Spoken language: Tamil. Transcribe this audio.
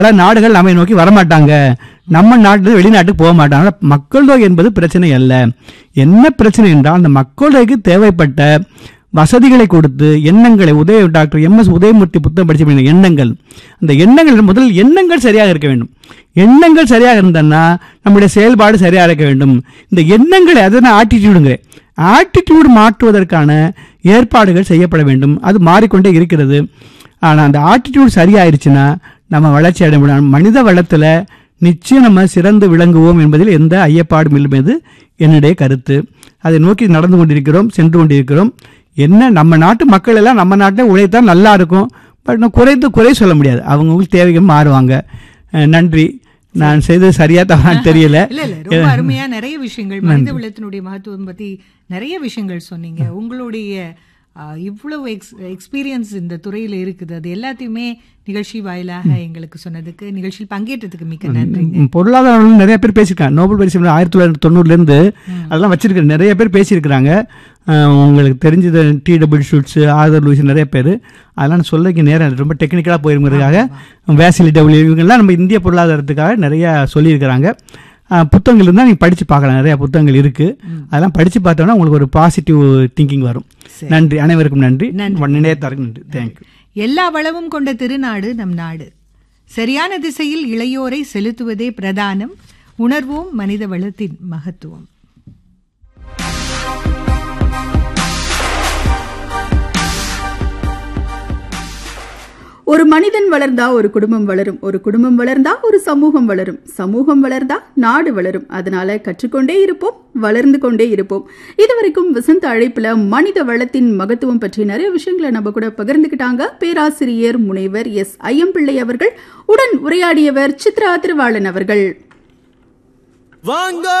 பல நாடுகள் நம்மை நோக்கி வரமாட்டாங்க நம்ம நாட்டில் வெளிநாட்டுக்கு போக மாட்டாங்க ஆனா, மக்கள் தொகை என்பது பிரச்சனை அல்ல என்ன பிரச்சனை என்றால் அந்த மக்கள் தொகைக்கு தேவைப்பட்ட வசதிகளை கொடுத்து எண்ணங்களை உதய டாக்டர் எம் எஸ் உதயமூர்த்தி புத்தகம் படிச்ச எண்ணங்கள் அந்த எண்ணங்கள் முதல் எண்ணங்கள் சரியாக இருக்க வேண்டும் எண்ணங்கள் சரியாக இருந்தன்னா நம்முடைய செயல்பாடு சரியாக இருக்க வேண்டும் இந்த எண்ணங்களை அதை நான் ஆட்டிடியூடுங்கிறேன் ஆட்டிடியூடு மாற்றுவதற்கான ஏற்பாடுகள் செய்யப்பட வேண்டும் அது மாறிக்கொண்டே இருக்கிறது ஆனால் அந்த ஆட்டிடியூட் சரியாயிருச்சுன்னா நம்ம வளர்ச்சி அடைய முடியும் மனித வளத்தில் நிச்சயம் நம்ம சிறந்து விளங்குவோம் என்பதில் எந்த ஐயப்பாடும் இல்லை என்பது என்னுடைய கருத்து அதை நோக்கி நடந்து கொண்டிருக்கிறோம் சென்று கொண்டிருக்கிறோம் என்ன நம்ம நாட்டு மக்கள் எல்லாம் நம்ம நாட்டில் உழைத்தா நல்லா இருக்கும் பட் நான் குறைந்து குறை சொல்ல முடியாது அவங்கவுங்களுக்கு தேவைகள் மாறுவாங்க அஹ் நன்றி நான் செய்தது சரியா தவறான்னு தெரியல இல்ல இல்ல ரொம்ப அருமையா நிறைய விஷயங்கள் மனித வளத்தினுடைய மகத்துவம் பத்தி நிறைய விஷயங்கள் சொன்னீங்க உங்களுடைய ஆ, இவ்வளவு எக்ஸ் எக்ஸ்பீரியன்ஸ் இந்த துறையில இருக்குது அது எல்லாத்தையுமே நிகழ்ச்சி வாயிலாக எங்களுக்கு சொன்னதுக்கு நிகழ்ச்சியில் பங்கேற்றதுக்கு மிக்க நன்றிங்க ம், பொருளாதாரம் நிறைய பேர் பேசியிருக்காங்க நோபல் பரிசு விருது ஆயிரத்தி தொள்ளாயிரத்தி தொண்ணூறுலேருந்து அதெல்லாம் வச்சிருக்க நிறைய பேர் பேசியிருக்கிறாங்க அஹ், உங்களுக்கு தெரிஞ்சது டி டபிள் ஷூட்ஸு ஆதர் லூசி நிறைய பேர் அதெல்லாம் சொல்லக்கு நேரம் இல்லை. ரொம்ப டெக்னிக்கலாக போயிருங்கிறதுக்காக வேசிலி டபிள்யூ இவங்கெல்லாம் நம்ம இந்திய பொருளாதாரத்துக்காக நிறைய சொல்லியிருக்கிறாங்க அஹ், புத்தகங்கள் இருந்தால் நீங்கள் படித்து பார்க்கலாம் நிறைய புத்தகங்கள் இருக்குது அதெல்லாம் படித்து பார்த்தோன்னா உங்களுக்கு ஒரு பாசிட்டிவ் திங்கிங் வரும் நன்றி அனைவருக்கும் நன்றி நினையத்தாருக்கு நன்றி தேங்க்யூ எல்லா வளமும் கொண்ட திருநாடு நம் நாடு சரியான திசையில் இளையோரை செலுத்துவதே பிரதானம் உணர்வோம் மனித வளத்தின் மகத்துவம் ஒரு மனிதன் வளர்ந்தா ஒரு குடும்பம் வளரும் ஒரு குடும்பம் வளர்ந்தா ஒரு சமூகம் வளரும் சமூகம் வளர்ந்தா நாடு வளரும் அதனால கற்றுக்கொண்டே இருப்போம் வளர்ந்து கொண்டே இருப்போம் இதுவரைக்கும் வசந்த அழைப்புல மனித வளத்தின் மகத்துவம் பற்றி நிறைய விஷயங்களை நம்ம கூட பகிர்ந்துக்கிட்டாங்க பேராசிரியர் முனைவர் எஸ் ஐயம்பிள்ளை அவர்கள் உடன் உரையாடியவர் சித்ரா திருவாளன் அவர்கள் வாங்க